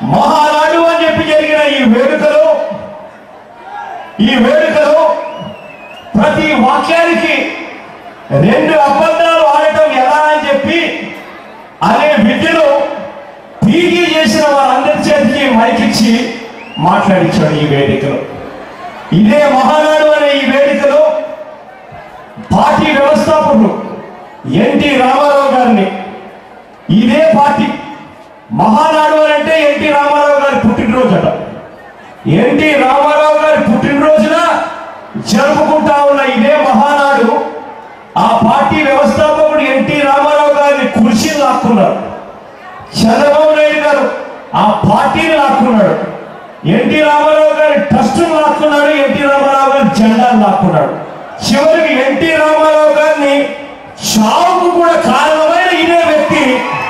మహానాడు అని చెప్పి జరిగిన ఈ వేడుకలో ఈ వేడుకలో ప్రతి వాక్యానికి రెండు అబద్ధాలు ఆడటం ఎలా అని చెప్పి అనే విద్యలో పీజీ చేసిన వారందరి చేతికి మైకిచ్చి మాట్లాడించాడు ఈ వేదికలో ఇదే మహానాడు అనే ఈ వేదికలో పార్టీ వ్యవస్థాపకుడు ఎన్టీ రామారావు గారిని ఇదే పార్టీ మహానాడు అని అంటే ఎన్టీ రామారావు గారి పుట్టినరోజు అట ఎన్టీ రామారావు గారి పుట్టినరోజున జరుపుకుంటా ఉన్న ఇదే మహానాడు ఆ పార్టీ వ్యవస్థాపకుడు ఎన్టీ రామారావు గారిని కుర్చీని లాక్కున్నారు చంద్రబాబు నాయుడు గారు ఆ పార్టీని లాక్కున్నాడు ఎన్టీ రామారావు గారి ట్రస్ట్ లాక్కున్నాడు ఎన్టీ రామారావు గారి జెండాను లాక్కున్నాడు చివరికి ఎన్టీ రామారావు గారిని చావుకు కూడా కారణమైన ఇదే వ్యక్తి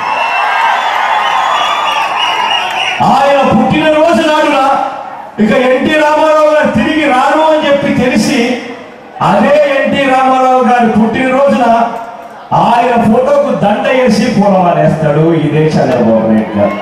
ఆయన పుట్టినరోజు నాడున ఇక ఎన్టీ రామారావు గారు తిరిగి రాను అని చెప్పి తెలిసి అదే ఎన్టీ రామారావు గారి పుట్టినరోజున ఆయన ఫోటోకు దండ వేసి పూలమాలేస్తాడు ఇదే చంద్రబాబు నాయుడు గారు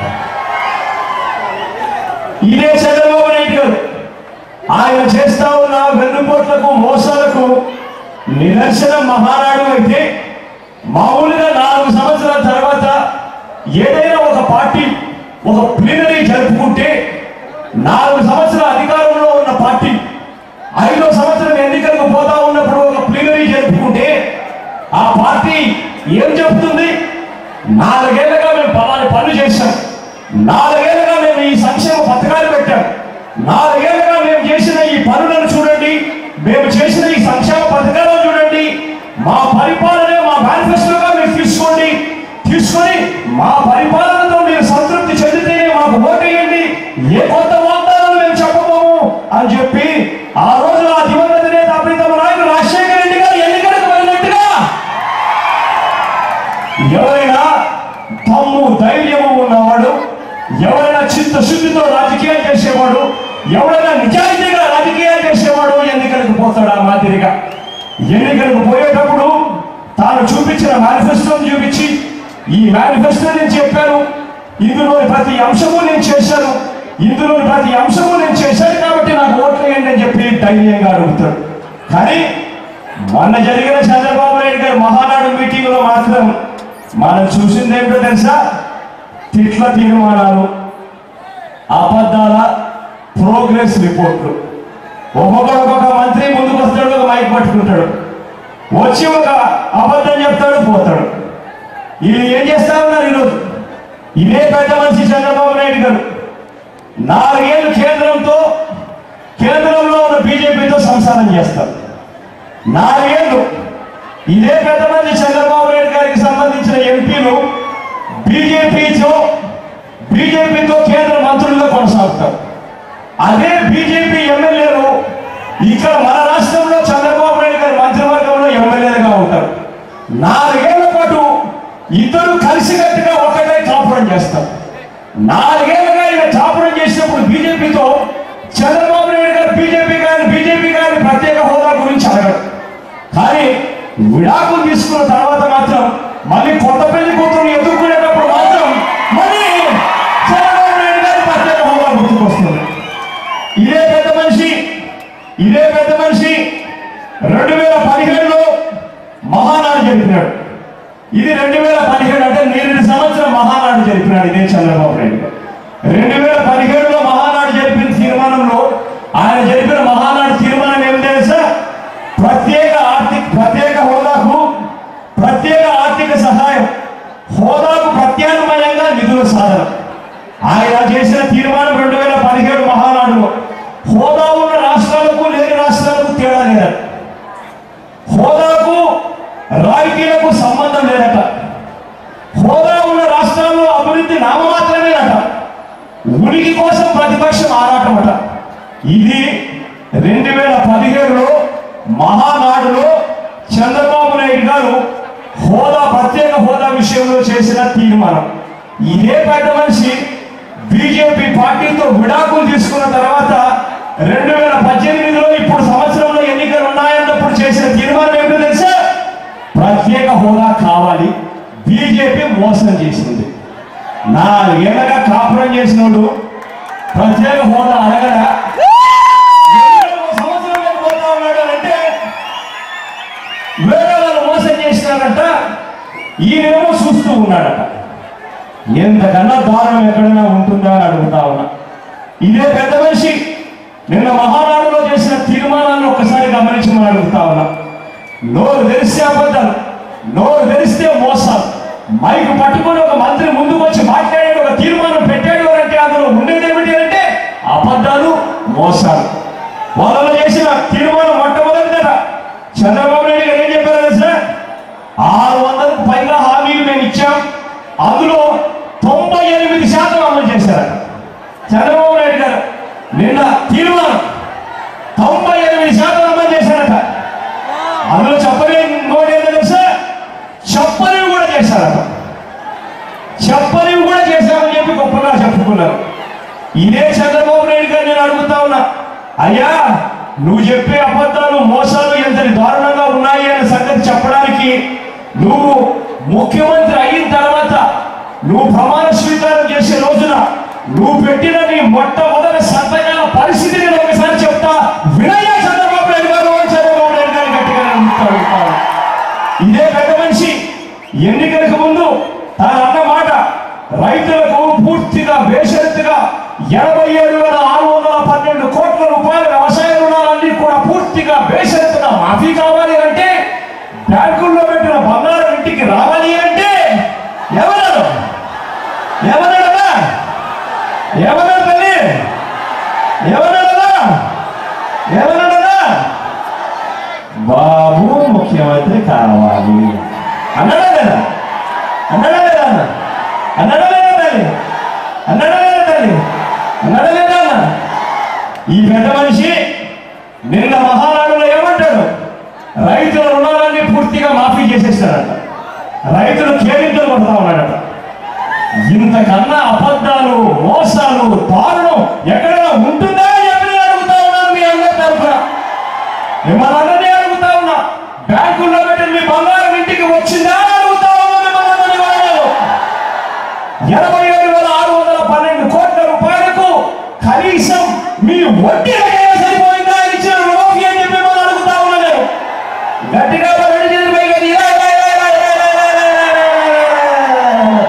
ఇదే చంద్రబాబు నాయుడు గారు ఆయన చేస్తా ఉన్న వెన్నుపోట్లకు మోసాలకు నిదర్శనం మహానాడు అయితే మామూలుగా నాలుగు సంవత్సరాల తర్వాత ఏదైనా ఒక పార్టీ ఒక ప్లీనరీ జరుపుకుంటే నాలుగు సంవత్సరాల అధికారంలో ఉన్న పార్టీ ఐదో సంవత్సరం ఎన్నికలకు పోతా ఉన్నప్పుడు ఒక ప్లీనరీ జరుపుకుంటే ఆ పార్టీ ఏం చెప్తుంది నాలుగేళ్లుగా మేము పలాని పనులు చేశాం నాలుగేళ్లుగా మేము ఈ సంక్షేమ పథకాలు పెట్టాం నాలుగేళ్లుగా మేము చేసిన ఈ పనులను చూడండి మేము చేసిన ఈ సంక్షేమ పథకాలను చూడండి మా పరిపాలనే మా మేనిఫెస్టోగా మీరు తీసుకోండి తీసుకొని మా పరిపాలనతో మీరు సంతృప్తి చెందితేనే మాకు ఓటేయండి ఏ కొత్త వాగ్దానాలు మేము చెప్పబోము అని చెప్పి ఆ రోజు ఆ దివంగత నేత ప్రీతమ నాయకుడు రాజశేఖర రెడ్డి గారు ఎన్నికలకు వెళ్ళినట్టుగా ఎవరైనా తమ్ము ధైర్యము ఉన్నవాడు ఎవరైనా చిత్తశుద్ధితో రాజకీయాలు చేసేవాడు ఎవరైనా నిజాయితీగా రాజకీయాలు చేసేవాడు ఎన్నికలకు పోతాడు ఆ మాదిరిగా ఎన్నికలకు పోయేటప్పుడు తాను చూపించిన మేనిఫెస్టోని చూపించి ఈ మేనిఫెస్టో నేను చెప్పాను ఇందులోని ప్రతి అంశము నేను చేశాను ఇందులోని ప్రతి అంశము నేను చేశాను కాబట్టి నాకు ఓట్లు వేయండి అని చెప్పి ధైర్యంగా అడుగుతాడు కానీ మొన్న జరిగిన చంద్రబాబు నాయుడు గారి మహానాడు మీటింగ్ లో మాత్రం మనం చూసింది ఏంటో తెలుసా తిట్ల తీర్మానాలు అబద్ధాల ప్రోగ్రెస్ రిపోర్ట్లు ఒక్కొక్కడు ఒక్కొక్క మంత్రి ముందుకు వస్తాడు ఒక మైక్ పట్టుకుంటాడు వచ్చి ఒక అబద్ధం చెప్తాడు పోతాడు వీళ్ళు ఏం చేస్తా ఉన్నారు ఈరోజు ఇదే పెద్ద మనిషి చంద్రబాబు నాయుడు గారు నాలుగేళ్ళు కేంద్రంతో కేంద్రంలో ఉన్న బీజేపీతో సంసారం చేస్తారు నాలుగేళ్ళు ఇదే పెద్ద మంది చంద్రబాబు నాయుడు గారికి సంబంధించిన ఎంపీలు బీజేపీతో బీజేపీతో కేంద్ర మంత్రులుగా కొనసాగుతారు అదే బీజేపీ ఎమ్మెల్యేలు ఇక్కడ మన రాష్ట్రంలో చంద్రబాబు నాయుడు గారి మంత్రివర్గంలో ఎమ్మెల్యేలుగా ఉంటారు నాలుగేళ్ల పాటు ఇద్దరు కలిసికట్టుగా ఒకటే కాపురం చేస్తారు నాలుగేళ్లుగా ఈయన కాపురం చేసినప్పుడు బీజేపీతో చంద్రబాబు నాయుడు గారు బీజేపీ గారిని బీజేపీ గారిని ప్రత్యేక హోదా గురించి అడగడు కానీ విడాకులు తీసుకున్న తర్వాత మాత్రం మళ్ళీ కొత్త పెళ్లి కూతురు ఎదుర్కొనేటప్పుడు మాత్రం మళ్ళీ చంద్రబాబు నాయుడు గారి ప్రత్యేక హోదా గుర్తుకొస్తుంది ఇదే పెద్ద మనిషి ఇదే పెద్ద మనిషి రెండు వేల పదిహేడులో మహానాడు జరిపినాడు ఇది రెండు వేల పదిహేడు అంటే నేటి సంవత్సరం మహానాడు జరిపినాడు ఇదే చంద్రబాబు నాయుడు గారు. రెండు వేల పదిహేడులో మహానాడు జరిపిన తీర్మానంలో ఆయన జరిపిన మహానాడు తీర్మానం ఏం తెలుసా ప్రత్యేక ఆర్థిక ప్రత్యేక హోదాకు ప్రత్యేక ఆర్థిక సహాయం హోదాకు ప్రత్యామ్నాయంగా నిధుల సాధన ఆయన చేసిన తీర్మానం రెండు వేల పదిహేడు మహానాడులో హోదా ఉన్న రాష్ట్రాలకు లేని రాష్ట్రాలకు తేడా లేదట హోదాకు రాయితీలకు సంబంధం లేదట హోదా ఉన్న రాష్ట్రాల్లో అభివృద్ధి నామమాత్రమేనట ఉనికి కోసం ప్రతిపక్షం ఆరాటమట ఇది రెండు వేల పదిహేడులో మహానాడులో చంద్రబాబు నాయుడు గారు హోదా ప్రత్యేక హోదా విషయంలో చేసిన తీర్మానం ఇదే పెద్ద మనిషి బీజేపీ పార్టీతో విడాకులు తీసుకున్న తర్వాత రెండు వేల పద్దెనిమిదిలో ఇప్పుడు సంవత్సరంలో ఎన్నికలు ఉన్నాయన్నప్పుడు చేసిన తీర్మానం ఏమిటో తెలుసా ప్రత్యేక హోదా కావాలి బీజేపీ మోసం చేసింది నాలుగేళ్ళగా కాపురం చేసినోడు ప్రత్యేక హోదా అడగడా ఎందుకు సంవత్సరం మీద పోతా ఉన్నాడు అంటే వేరే వాళ్ళు మోసం చేసినారట ఈయనేమో చూస్తూ ఉన్నాడట ఎంతకన్నా దారుణం ఎక్కడైనా ఉంటుందా అని అడుగుతా ఉన్నా ఇదే పెద్ద మనిషి నిన్న మహానాడులో చేసిన తీర్మానాలను ఒక్కసారి గమనించమని అడుగుతా ఉన్నా నోరు తెరిస్తే అబద్ధాలు నోరు తెరిస్తే మోసాలు మైకు పట్టుకొని ఒక మంత్రి ముందుకు వచ్చి మాట్లాడాడు ఒక తీర్మానం పెట్టాడు అని అంటే అందులో ఉండేది ఏమిటి అంటే అబద్ధాలు మోసాలు వాళ్ళలో చేసిన తీర్మానం మొట్టమొదటిదట చంద్రబాబు నాయుడు గారు ఏం చెప్పారు తెలుసా ఆరు వందలకు పైగా హామీలు మేము ఇచ్చాం అందులో తొంభై ఎనిమిది శాతం అమలు చేశారట చంద్రబాబు నాయుడు గారు నిన్న తీర్మానం తొంభై ఎనిమిది శాతం అమలు చేశారట అందులో చెప్పలేని నోటి ఏంటో తెలుసా చెప్పనివి కూడా చేశారట చెప్పనివి కూడా చేశామని చెప్పి గొప్పగా చెప్పుకున్నారు ఇదే చంద్రబాబు నాయుడు గారు నేను అడుగుతా ఉన్నా అయ్యా నువ్వు చెప్పే అబద్ధాలు మోసాలు ఎంతటి దారుణంగా ఉన్నాయి అనే సంగతి చెప్పడానికి నువ్వు ముఖ్యమంత్రి అయిన తర్వాత నువ్వు ప్రమాణ స్వీకారం చేసే రోజున నువ్వు పెట్టిన నీ మొట్టమొదటి సంతకాల పరిస్థితి నేను ఒకసారి చెప్తా వినయ్య చంద్రబాబు నాయుడు గారు అని చంద్రబాబు నాయుడు గారిని గట్టిగా నేను అడుగుతాను. ఇదే పెద్ద మనిషి ఎన్నికలకు ముందు తన అన్న మాట రైతులకు పూర్తిగా బేషరతుగా ఎనభై ఏడు వేల ఆరు వందల పన్నెండు కోట్ల రూపాయల వ్యవసాయ రుణాలన్నీ కూడా పూర్తిగా బేషరతుగా మాఫీ కావాలి అంటే బ్యాంకుల్లో పెట్టిన బంగారం ఇంటికి రావాలి అంటే ఎవరు ఎవరన్నా ఎవరన్నా తల్లి ఎవరన్నా ఎవరన్నా బాబు ముఖ్యమంత్రి కావాలి అన్నాడా లేదా అన్నాడా లేదా అన్న అన్నాడా లేదా తల్లి అన్నాడా లేదా తల్లి అన్నాడా లేదా అన్న ఈ పెద్ద మనిషి నిన్న మహానాడులో ఏమంటాడు రైతుల రుణాలన్నీ పూర్తిగా మాఫీ చేసేస్తాడట రైతులు కేరింతలు పడతా ఉన్నాడట ఇంతకన్నా అబద్ధాలు మోసాలు దారుణం ఎక్కడైనా ఉంటుందా అని చెప్పి నేను అడుగుతా ఉన్నాను మీ అందరి తరఫున మిమ్మల్ని అందరినీ అడుగుతా ఉన్నా బ్యాంకుల్లో పెట్టిన మీ బంగారం ఇంటికి వచ్చిందా అని అడుగుతా ఉన్నా మిమ్మల్ని అందరినీ కూడా నేను. ఎనభై ఏడు వేల ఆరు వందల పన్నెండు కోట్ల రూపాయలకు కనీసం మీ వడ్డీ రకమే సరిపోయిందా అని ఇచ్చిన రుణమాఫీ అని చెప్పి మిమ్మల్ని అడుగుతా ఉన్నా నేను గట్టిగా రెండు చేతులు పైకి ఎత్తి, ఇలా, ఇలా, ఇలా, ఇలా, ఇలా, ఇలా, ఇలా, ఇలా, ఇలా, ఇలా, ఇలా.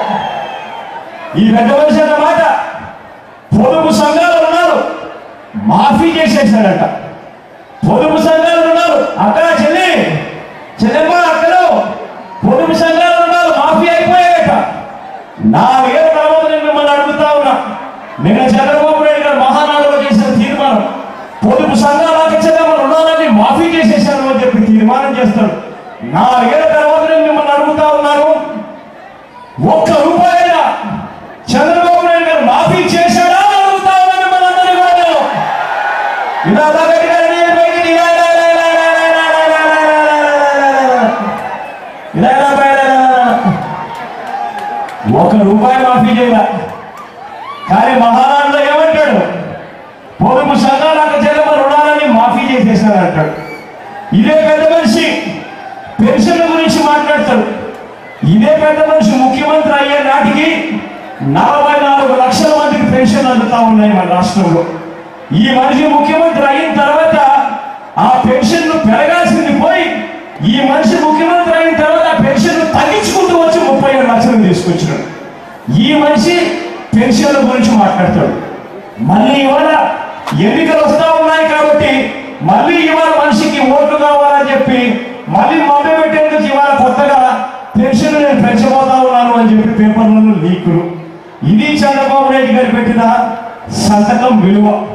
ఈ పెద్ద మనిషి అన్నమాట పొదుపు సంఘాలు ఉన్నారు మాఫీ చేసేసాడట పొదుపు సంఘాలు ఉన్నారు అక్కడ చెల్లి చెల్లెమ్మ అక్కలు పొదుపు సంఘాలు ఉన్నారు మాఫీ అయిపోయాయట నాలుగేళ్ళ తర్వాత నేను మిమ్మల్ని అడుగుతా ఉన్నా నిన్న చంద్రబాబు నాయుడు గారు మహానాడులో చేసిన తీర్మానం పొదుపు సంఘాలకు చెల్లెమ్మ రుణాలన్నీ మాఫీ చేసేసాను అని చెప్పి తీర్మానం చేస్తాడు నాలుగేళ్ల తర్వాత నేను మిమ్మల్ని అడుగుతా ఉన్నాను ఒక్క రూపాయల చంద్రబాబు నాయుడు గారు మాఫీ చేశాడా అని అడుగుతా ఉన్నా మిమ్మల్ని అందరినీ కూడా నేను ఇలా అలా గట్టిగా నేను పైకి ఇలా ఇలా ఇలా ఇలా ఇలా ఇలా ఇలా ఇలా ఇలా ఇలా ఇలా ఇలా ఇలా ఇలా ఇలా ఇలా ఇలా ఇలా. ఒక రూపాయి మాఫీ చేయాల కానీ మహారాజులో ఏమంటాడు పొదుపు సంఘాలకు చెల్లెమ రుణాలని మాఫీ చేసేసాడు అంటాడు ఇదే పెద్ద మనిషి పెన్షన్ల గురించి మాట్లాడతాడు ఇదే పెద్ద మనిషి ముఖ్యమంత్రి అయ్యే నాటికి నలభై నాలుగు లక్షల మందికి పెన్షన్ అందుతా ఉన్నాయి మన రాష్ట్రంలో ఈ మనిషి ముఖ్యమంత్రి అయిన తర్వాత ఆ పెన్షన్ పెరగాల్సింది పోయి ఈ మనిషి ముఖ్యమంత్రి అయిన తర్వాత ఆ పెన్షన్ తగ్గించుకుంటూ వచ్చి ముప్పై ఏడు లక్షలు తీసుకొచ్చినాడు ఈ మనిషి పెన్షన్ల గురించి మాట్లాడతాడు మళ్ళీ ఇవాళ ఎన్నికలు వస్తా ఉన్నాయి కాబట్టి మళ్ళీ ఇవాళ మనిషికి ఓట్లు కావాలని చెప్పి మళ్ళీ మభ్య పెట్టేందుకు ఇవాళ కొత్తగా పెన్షన్ నేను పెంచబోతా ఉన్నాను అని చెప్పి పేపర్లలో లీకులు ఇది చంద్రబాబు నాయుడు గారు పెట్టిన సంతకం విలువ